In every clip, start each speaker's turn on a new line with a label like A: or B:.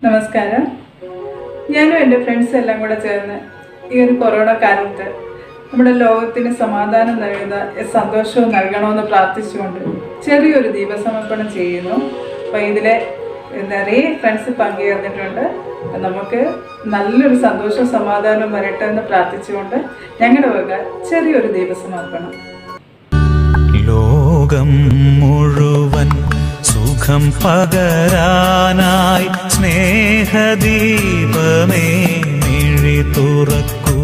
A: നമസ്കാരം ഞാനും എൻ്റെ ഫ്രണ്ട്സ് എല്ലാം കൂടെ ചേർന്ന് ഈ ഒരു കൊറോണ കാലത്ത് നമ്മുടെ ലോകത്തിന് സമാധാനം നൽകുന്ന സന്തോഷവും നൽകണമെന്ന് പ്രാർത്ഥിച്ചുകൊണ്ട് ചെറിയൊരു ദീപസമർപ്പണം ചെയ്യുന്നു അപ്പോൾ ഇതിലെ നിറയെ ഫ്രണ്ട്സ് പങ്കുചേർന്നിട്ടുണ്ട് അപ്പോൾ നമുക്ക് നല്ലൊരു സന്തോഷവും സമാധാനവും വരട്ടെ എന്ന് പ്രാർത്ഥിച്ചുകൊണ്ട് ഞങ്ങളുടെ വക ചെറിയൊരു ദീപസമർപ്പണം
B: ലോകം മുഴുവൻ സുഖം പകരാനായി സ്നേഹദീപമേ മിഴി തുറക്കൂ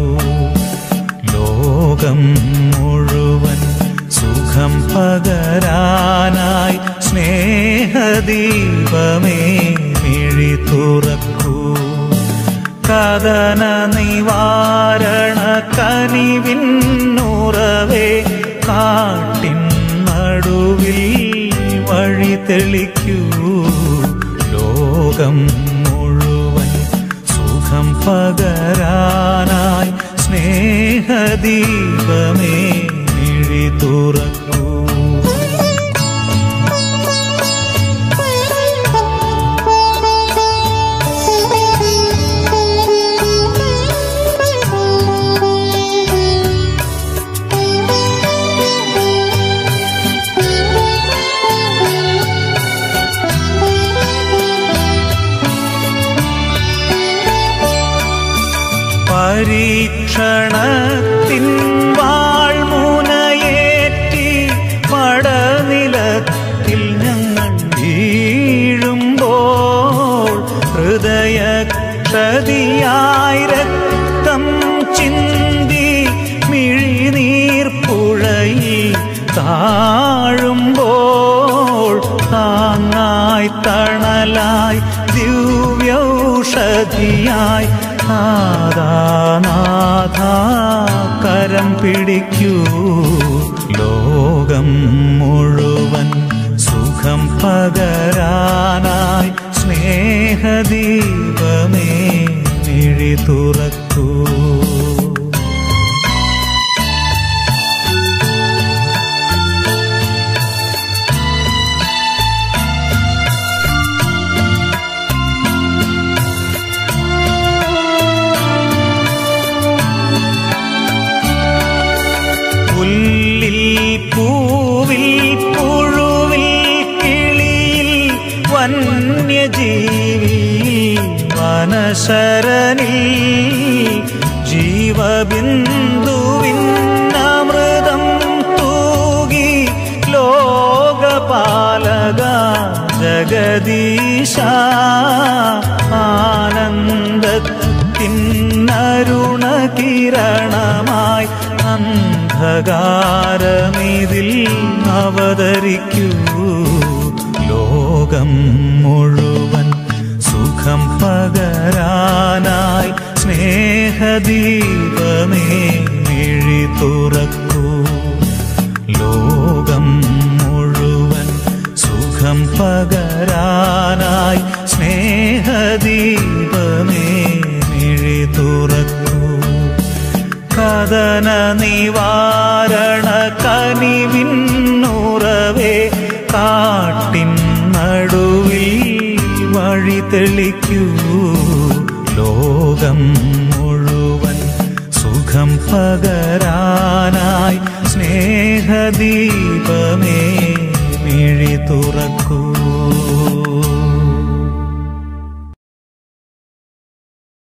B: ലോകം മുഴുവൻ സുഖം പകരാനായി സ്നേഹദീപമേ മിഴി തുറക്കൂ കഥന നിവാരണ കനിവിന്നുറവേ കാട്ടിൻ നടുവിൽ വഴി തെളിക്കൂ ലോകം മുഴുവൻ സുഖം പകരാനായി സ്നേഹദീപമേ മിഴി തുറക്കൂ പരീക്ഷണത്തിൻ വാൾമുനയേറ്റി പടനിലത്തിൽ ഞങ്ങൾ വീഴുമ്പോൾ ഹൃദയക്ഷതിയായി രക്തം ചിന്തി മിഴിനീർ പുഴയിൽ താഴുമ്പോൾ താങ്ങായി തണലായി ദിവ്യൗഷധിയായി നാദാനാഥ കരം പിടിക്കൂ ലോകം മുഴുവൻ സുഖം പകരാനായി സ്നേഹദീപമേ മിഴി തുറക്കൂ പുല്ലിൽ പൂവിൽ പുഴുവിൽ കിളിയിൽ വന്യജീവിയിൽ വനശരനിൽ ജീവബിന്ദുവിന്നമൃതം തൂകി ലോകപാലക ജഗദീശ ആനന്ദത്തിനരുണകിരണമായി അന്ധകാരമിതിൽ അവതരിക്കൂ ലോകം മുഴുവൻ സുഖം പകരാനായി സ്നേഹദീപമേ മിഴി തുറക്കൂ ലോകം മുഴുവൻ സുഖം പകരാനായി സ്നേഹദീപമേ മിഴി തുറക്കൂ കഥന നിവാരണ കനിവിന്നുറവേ കാട്ടിൻ നടുവിൽ വഴി തെളിക്കൂ ലോകം മുഴുവൻ സുഖം പകരാനായി സ്നേഹദീപമേ മിഴി തുറക്കൂ